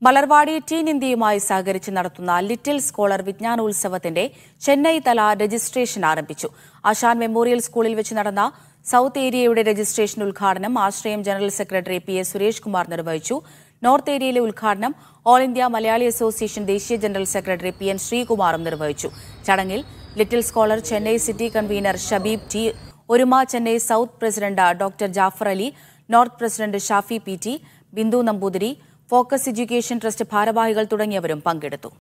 Malarvadi tin ഇന്ത്യയുമായി സഹകരിച്ച് നടത്തുന്ന ലിറ്റിൽ സ്കോളർ വിജ്ഞാനോത്സവത്തിന്റെ ചെന്നൈ തല രജിസ്ട്രേഷൻ ആരംഭിച്ചു ആശാൻ മെമ്മോറിയൽ സ്കൂളിൽ വെച്ച് നടന്ന സൌത്ത് ഏരിയയുടെ രജിസ്ട്രേഷൻ ഉദ്ഘാടനം ആശ്രയം general secretary P S Suresh Kumar നിർവഹിച്ചു നോർത്ത് ഏരിയയിലെ ഉദ്ഘാടനം ഓൾ ഇന്ത്യ മലയാളി അസോസിയേഷൻ ദേശീയ ജനറൽ സെക്രട്ടറി പി എൻ ശ്രീകുമാറും നിർവഹിച്ചു ചടങ്ങിൽ little scholar Chennai city convener Shabeeb T Oruma Chennai south president doctor Jafar Ali north president Shafi P T Bindu Namboothiri focus education trust ഭാരവാഹികൾ തുടങ്ങിയവരും പങ്കെടുത്തു